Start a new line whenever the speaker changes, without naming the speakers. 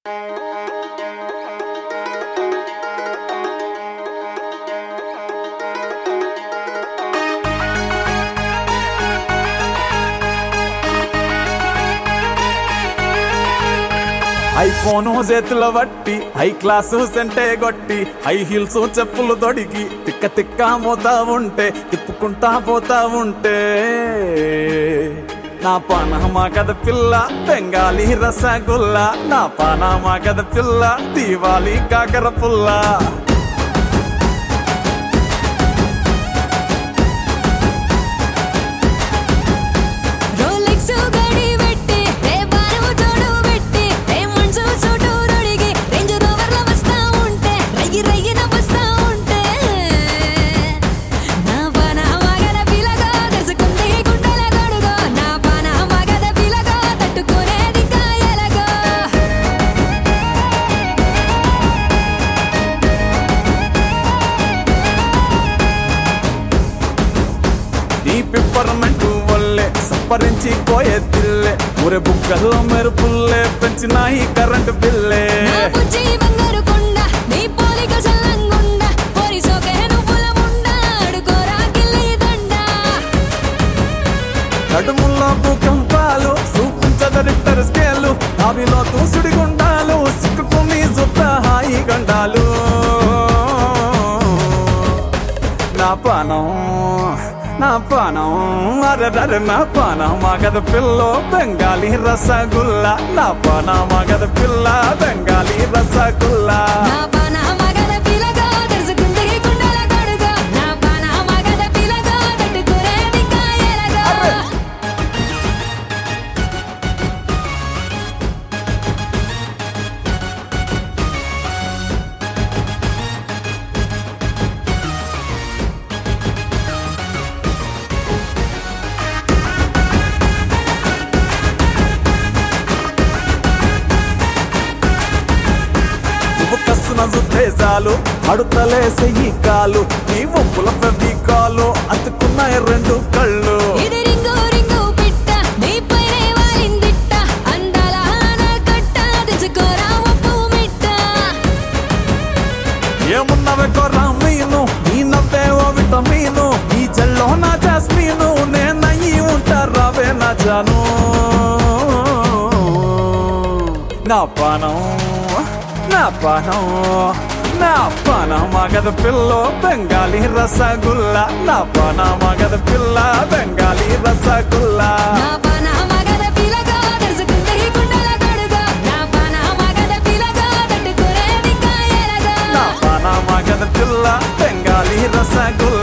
iPhone చేతిలో బట్టి high class సెంటే కొట్టి హై హీల్స్ చెప్పులు తొడిగి తిక్క తిక్క మోతా ఉంటే తిప్పుకుంటా పోతా ఉంటే నా పానమా కథ పిల్ల బెంగాలీ రసగుల్లా నా పానమా కథ పిల్ల దీవాలి కాకర పుల్లా
రోలెక్స్ గడి పెట్టి రే బారు తోడు పెట్టి రే మనసు సోటు రొడిగి రేంజ్ రోవర్ల వస్తా ఉంటే రయ్యి రయ్యిన వస్తా ఉంటే నా పాన మగద పిలగా దర్శకుంది గుండెల గడుగో నా పాన మగద పిలగా తట్టుకునేది కాయలగో
నీ పిప్పరమెంటు వల్లే సప్పరించి పోయే తిల్లే ఊరే బుక్కల్లో మెరుపుల్లే పెంచినాయి కరెంటు బిల్లే
నా బుజ్జి బంగారు కొండ నీ పోలిక సల్లంగుండ పోరి సోకే నువ్వుల ముండ అడుకోరా గిల్లి దండ
నడుముల్లో భూకంపాలు చూపించద రిక్టర్ స్కేలు అవిలో తూసుడి గుండాలు సిక్కుకుని జుట్ట హాయి గండాలు నా పానం నా పానం అరరర నా పానం మగద పిల్ల బెంగాలీ రసగుల్లా నా పానం మగద పిల్ల బెంగాలీ రసగుల్లా
నా పాన మగద పిలగా దర్శకుంది గుండెల గడుగో నా పాన మగద పిలగా తట్టుకునేది కాయలగో
నువ్వు కస్తున ఉద్దేశాలు అడుతలే సెయ్యి కాలు నీ ఒప్పుల ప్రతి కాలు అతుకున్నాయి రెండు కళ్ళు
ఇది రింగు రింగు పిట్ట నీ పైనే వాలిందిట్ట అందాల ఆనకట్ట తెచ్చుకోరా ఉప్పు మిట్ట
ఏమున్నవే కొర్రా మీను నీ నవ్వే ఓ విటమీను ఈ చెల్లో నా జాస్మీను నేనయ్యి ఉంటారావే నా జాను నా పానం నా పానం నా పాన మగద పిల్ల బెంగాలీ రసగుల్లా నా పాన మగద పిల్ల బెంగాలీ రసగుల్లా
నా పాన మగద పిలగా దర్శకుంది గుండెల గడుగో నా పాన మగద పిలగా తట్టుకునేది కాయలగో
నా పాన మగద పిల్ల బెంగాలీ రసగుల్లా